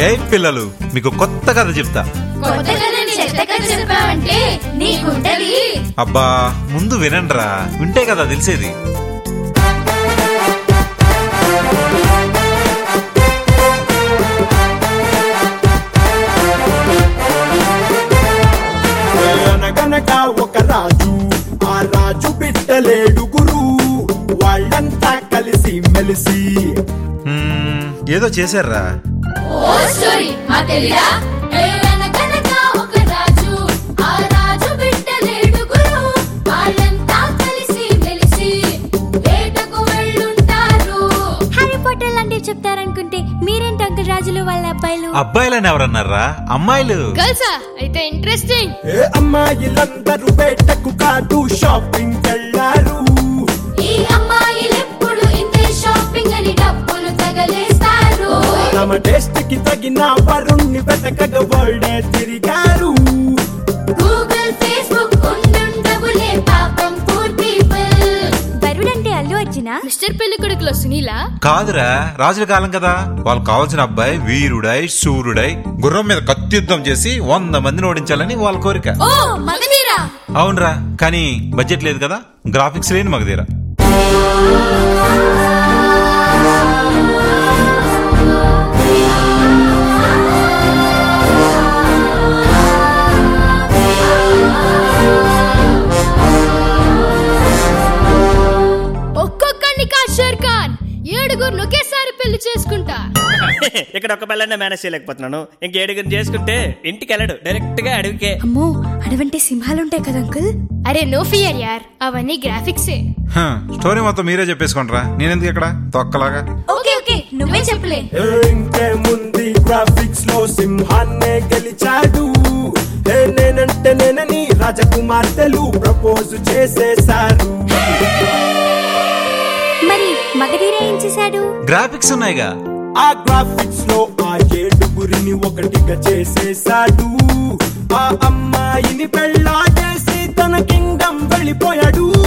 ఏ పిల్లలు మీకు కొత్త కథ చెప్తా కొత్తగా నేను చెత్త కథ చెప్పావంటే నీకుంటది అబ్బా ముందు వినండ్రా వింటే కదా తెలిసేది అనగనగా ఒక రాజు ఆ రాజు బిడ్డలేడుగురు వాళ్ళంతా కలిసి మెలిసి హ్మ్, ఏదో చేశారా ఓ స్టోరీ మా తెలీదా అనగనగా ఒక రాజు ఆ రాజు బిడ్డలేడుగురు వాళ్ళంతా కలిసి మెలిసి వేటకు వెళ్ళుంటారు హ్యారీ పాటర్ లాంటివి చెప్తారనుకుంటే మీరేంటి అంకుల్ రాజులు వాళ్ళ అబ్బాయిలు అబ్బాయిలని ఎవరన్నారా అమ్మాయిలు గర్ల్సా అయితే ఇంట్రెస్టింగ్ ఏ అమ్మాయిలందరూ బయటకు కాదు షాపింగ్ వెళ్ళారు ఈ అమ్మాయిలెప్పుడు ఇంతే షాపింగ్ అని డబ్బులు తగలేస్తారు తమ టేస్ట్ కి తగిన వరుణ్ణి వెతకగా వరల్డే తిరిగారు గూగుల్ ఫేస్బుక్ ఉండుండవులే పాపం పూర్ పీపుల్ వరుడంటే అల్లు అర్జునా మిస్టర్ పెళ్లి కొడుకులో సునీల కాదురా రాజుల కాలం కదా వాళ్ళకి కావాల్సిన అబ్బాయి వీరుడై శూరుడై గుర్రం మీద కత్తి యుద్ధం చేసి వంద మందిని ఓడించాలని వాళ్ళ కోరిక ఓ మగధీరా అవునరా కానీ బడ్జెట్ లేదు కదా గ్రాఫిక్స్ లేని మగధీర ఒక్కొక్కడిని కా షేర్ ఖాన్ ఏడుగురు ఒకేసారి పెళ్లి చేసుకుంటా ఇక్కడ ఒక పిల్లనే మేనేజ్ చేయలేకపోతున్నాను ఇంక ఏడుగురు చేసుకుంటే ఇంటికి వెళ్ళడు డైరెక్ట్ గా అడవికే అమ్మో అడవంటే సింహాలుంటాయి కదా అంకుల్ అరే నో ఫియర్ యార్ అవన్నీ గ్రాఫిక్సే హ, స్టోరీ మొత్తం మీరే చెప్పేసుకోండిరా నేనెందుకు ఇక్కడ తొక్కలాగా ఓకే ఓకే నువ్వే చెప్పలే ఏ ఇంకేముంది గ్రాఫిక్స్ లో సింహాన్నే గెలిచాడు ఏ నేనంటే నేనని రాజకుమార్తెలు ప్రపోజ్ చేసేశారు మరి మగధీర ఏం చేశాడు గ్రాఫిక్స్ ఉన్నాయిగా ఆ గ్రాఫిక్స్ లో ఆ ఏడుగురిని ఒకటిగా చేసేశాడు ఆ అమ్మాయిని పెళ్ళా చేసి తన కింగ్డమ్ వెళ్ళిపోయాడు